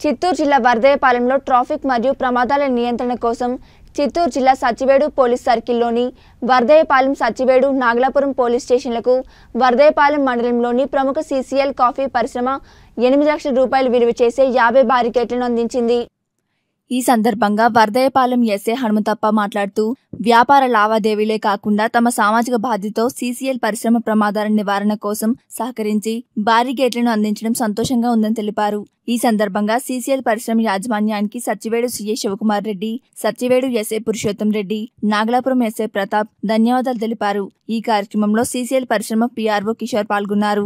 చిత్తూరు జిల్లా వర్దేపాలెంలో ట్రాఫిక్ మరియు ప్రమాదాల నియంత్రణ కోసం చిత్తూరు జిల్లా సచివేడు పోలీస్ సర్కిల్లోని వర్దేపాలెం సచివేడు నాగలాపురం పోలీస్ స్టేషన్లకు వర్దేపాలెం మండలంలోని ప్రముఖ సీసీఎల్ కాఫీ పరిశ్రమ ఎనిమిది లక్షల రూపాయలు విలువ చేసే యాభై బారికేట్లను అందించింది ఈ సందర్భంగా వర్దయపాలెం ఎస్ఏ హనుమంతప్ప మాట్లాడుతూ వ్యాపార లావాదేవీలే కాకుండా తమ సామాజిక బాధ్యతతో సీసీఎల్ పరిశ్రమ ప్రమాదాల నివారణ కోసం సహకరించి భారీ గేట్లను అందించడం సంతోషంగా ఉందని తెలిపారు ఈ సందర్భంగా సీసీఎల్ పరిశ్రమ యాజమాన్యానికి Sachivedu CA Shivakumar Reddy Sachivedu SA Purushottam Reddy Nagalapuram SA Pratap ధన్యవాదాలు తెలిపారు ఈ కార్యక్రమంలో సీసీఎల్ పరిశ్రమ పీఆర్ఓ కిషోర్ పాల్గొన్నారు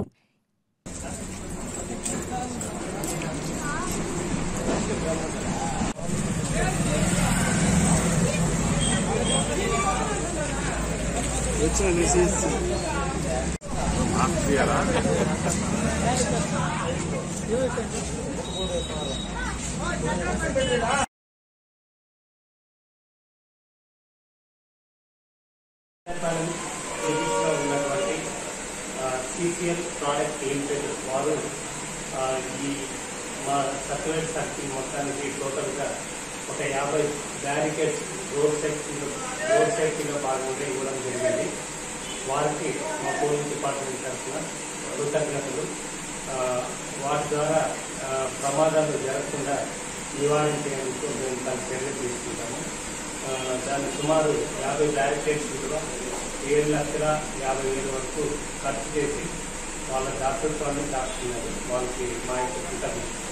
వచ్చిన మెసేజ్ సిటీస్లో ఉన్నటువంటి సిసిఎల్ ప్రోడక్ట్ లిమిటెడ్ వారు ఆ, ఈ మా సర్క్యులేట్ సర్కిల్ మొత్తానికి టోటల్గా ఒక యాభై బ్యారికేడ్స్ రోడ్ సేఫ్టీ రోడ్ సేఫ్టీలో భాగంగా ఇవ్వడం జరిగింది వారికి మా పోలీస్ డిపార్ట్మెంట్ తరఫున కృతజ్ఞతలు ఆ, వాటి ద్వారా ఆ, ప్రమాదాలు జరగకుండా నివారించేందుకు మేము దాని చర్యలు తీసుకుంటాము ఆ, దాని సుమారు యాభై బ్యారికేడ్స్ విలువ ఏడు లక్షల యాభై వేల వరకు ఖర్చు చేసి వాళ్ళ డాక్టర్తోనే దాచుకున్నారు వాళ్ళకి మా యొక్క కృతజ్ఞతలు